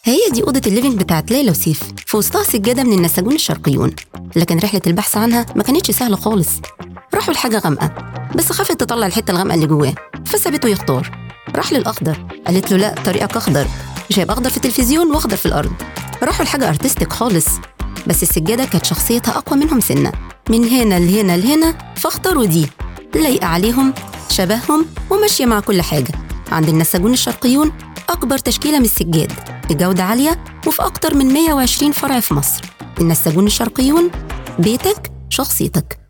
هي دي أوضة الليفينج بتاعت ليلى وسيف في وسطها سجادة من النساجون الشرقيون لكن رحلة البحث عنها ما كانتش سهلة خالص راحوا لحاجة غامقة بس خافت تطلع الحتة الغامقة اللي جواه فسابته يختار راح للأخضر قالت له لا طريقك أخضر مش هيبقى أخضر في التلفزيون وأخضر في الأرض راحوا لحاجة أرتستيك خالص بس السجادة كانت شخصيتها أقوى منهم سنة من هنا لهنا لهنا فاختاروا دي لايقة عليهم شبههم وماشية مع كل حاجة عند النساجون الشرقيون أكبر تشكيلة من السجاد بجودة عالية وفي أكتر من 120 فرع في مصر النساجون الشرقيون بيتك شخصيتك